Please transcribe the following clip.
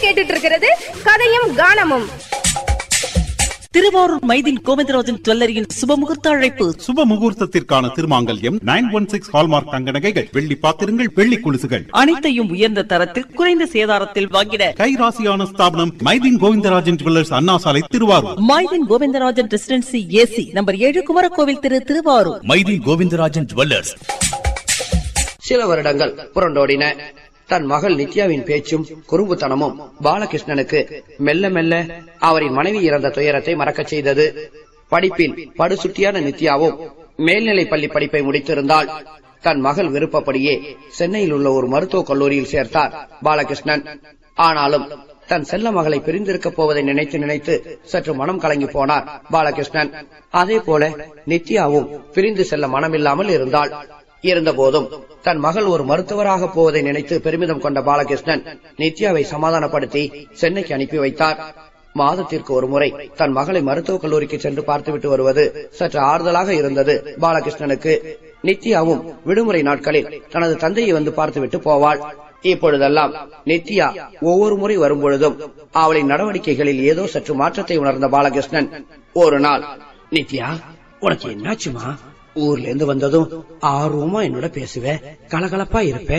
கேட்டுட்டு இருக்கிறது கதையும் கானமும் திருவாரூர் மைதின் கோவிந்தராஜன் ஜுவல்லரியின் சுபமுகூர்த்த அழைப்பு சுப முகூர்த்தத்திற்கான திருமாங்கல்யம் நைன் ஒன் சிக்ஸ் ஹால்மார்க் தங்க நகைகள் வெள்ளி பாத்திரங்கள் வெள்ளி குலுசுகள் அனைத்தையும் உயர்ந்த தரத்தில் குறைந்த சேதாரத்தில் வாங்கிட கைராசியான ஸ்தாபனம் Maideen Govindarajan jewellers Anna Salai Thiruvarur Maideen Govindarajan residency AC number ஏழு குமரகோவில் திரு திருவாரூர் மைதீன் கோவிந்தராஜன் ஜுவல்லர்ஸ் சில வருடங்கள் புரண்டோடின தன் மகள் நித்யாவின் பேச்சும் குறும்புத்தனமும் பாலகிருஷ்ணனுக்கு மெல்ல மெல்ல அவரின் மனைவி இறந்த துயரத்தை மறக்கச் செய்தது படிப்பில் படுசுட்டியான நித்யாவும் மேல்நிலை பள்ளி படிப்பை முடித்திருந்தாள் தன் மகள் விருப்பப்படியே சென்னையில் உள்ள ஒரு மருத்துவக் கல்லூரியில் சேர்த்தார் பாலகிருஷ்ணன் ஆனாலும் தன் செல்ல மகளை பிரிந்திருக்கப் போவதை நினைத்து நினைத்து சற்று மனம் கலங்கி போனார் பாலகிருஷ்ணன் அதே போல நித்யாவும் பிரிந்து செல்ல மனமில்லாமல் இருந்தாள் இருந்தபோதும் தன் மகள் ஒரு மருத்துவராக போவதை நினைத்து பெருமிதம் கொண்ட பாலகிருஷ்ணன் நித்யாவை சமாதானப்படுத்தி சென்னைக்கு அனுப்பி வைத்தார் மாதத்திற்கு ஒரு முறை தன் மகளை மருத்துவக் கல்லூரிக்கு சென்று பார்த்துவிட்டு வருவது சற்று ஆறுதலாக இருந்தது பாலகிருஷ்ணனுக்கு நித்யாவும் விடுமுறை நாட்களில் தனது தந்தையை வந்து பார்த்துவிட்டு போவாள் இப்பொழுதெல்லாம் நித்யா ஒவ்வொரு முறை வரும்பொழுதும் அவளின் நடவடிக்கைகளில் ஏதோ சற்று மாற்றத்தை உணர்ந்த பாலகிருஷ்ணன் ஒரு நாள் நித்யா உனக்கு என்னாச்சுமா ஊர்ல இருந்து வந்ததும் ஆர்வமா என்னோட பேசுவ கலகலப்பா இருப்ப